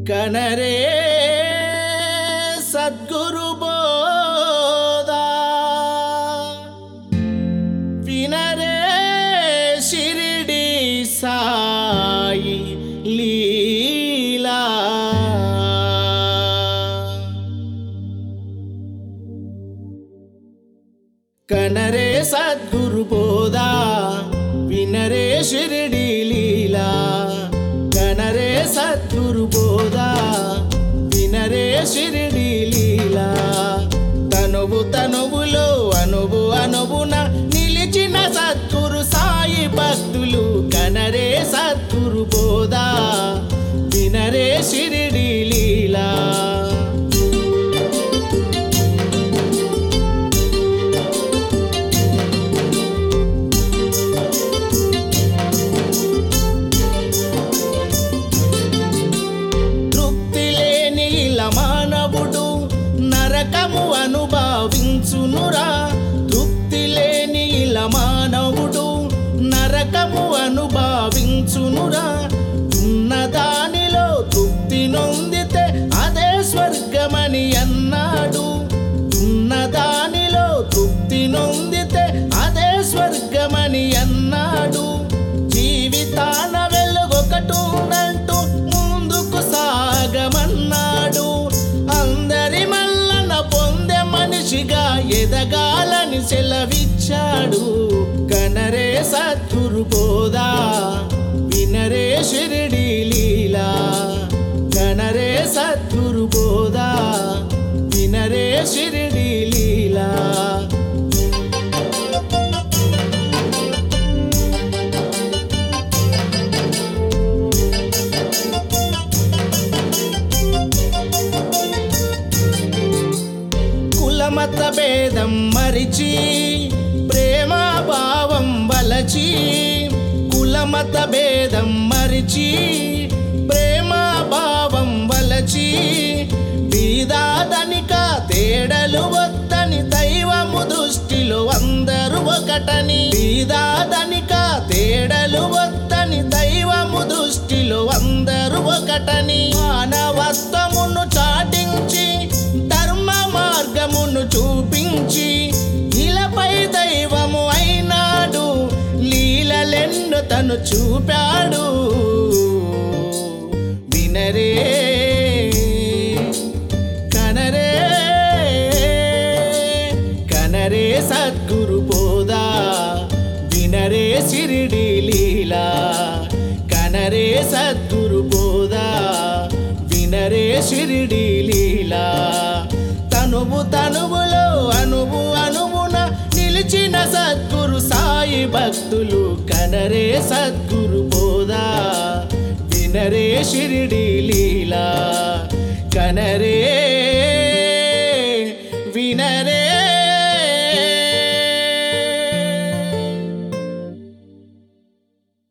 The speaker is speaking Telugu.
కనరే సద్గురు బోధా వినరే షిరిడి సాయి లీలా కనరే సద్గురు బోధా వినరే షిరిడి లీలా కనరే సద్గురు బోధా వినరే షిరిడి లీలా తనువు తనువులో అనువు అనువున నిలిచిన సద్గురు సాయి భక్తులు కనరే సద్గురు బోధా వినరే షిరిడి లీలా తృప్తి లేని ఇలా మానవుడు నరకము అనుభవించునురా తృప్తి లేని ఇలా మానవుడు నరకము అనుభవించునురా ఉన్న దానిలో తృప్తి నొందితే అదే స్వర్గమని అన్నాడు ఉన్న దానిలో తృప్తి నొందితే అదే స్వర్గమని అన్నాడు జీవితాన వెలుగొకటుందంటూ ముందుకు సాగమన్నాడు అందరి మల్లన పొందే మనిషిగా ఎదగాలని సెలవిచ్చాడు కనరే సద్గురు బోధా వినరే షిరిడి లీలా కనరే సద్గురు బోధా వినరే షిరిడి లీలా కులమత భేదం మరిచి ప్రేమ భావం వలచి కులమత భేదం మరిచి ప్రేమ భావం వలచి బీదాదనిక తేడలు వద్దని దైవము దృష్టిలో అందరూ ఒకటని బీదాదనిక తేడలు వద్దని దైవము దృష్టిలో అందరూ ఒకటని మానవత్వమును చాటించి ధర్మ మార్గమును చూపించి ఇలపై దైవము అయినాడు లీలలెన్ను తను చూపాడు వినరే కనరే కనరే సద్గురు బోధా వినరే సిరిడి లీలా కనరే సద్గురు బోధా వినరే షిరిడి లీలా తనువు తనువులో అనువు అనువున నిలిచిన సద్గురు సాయి భక్తులు కనరే సద్గురు బోధా వినరే షిరిడి లీలా కనరే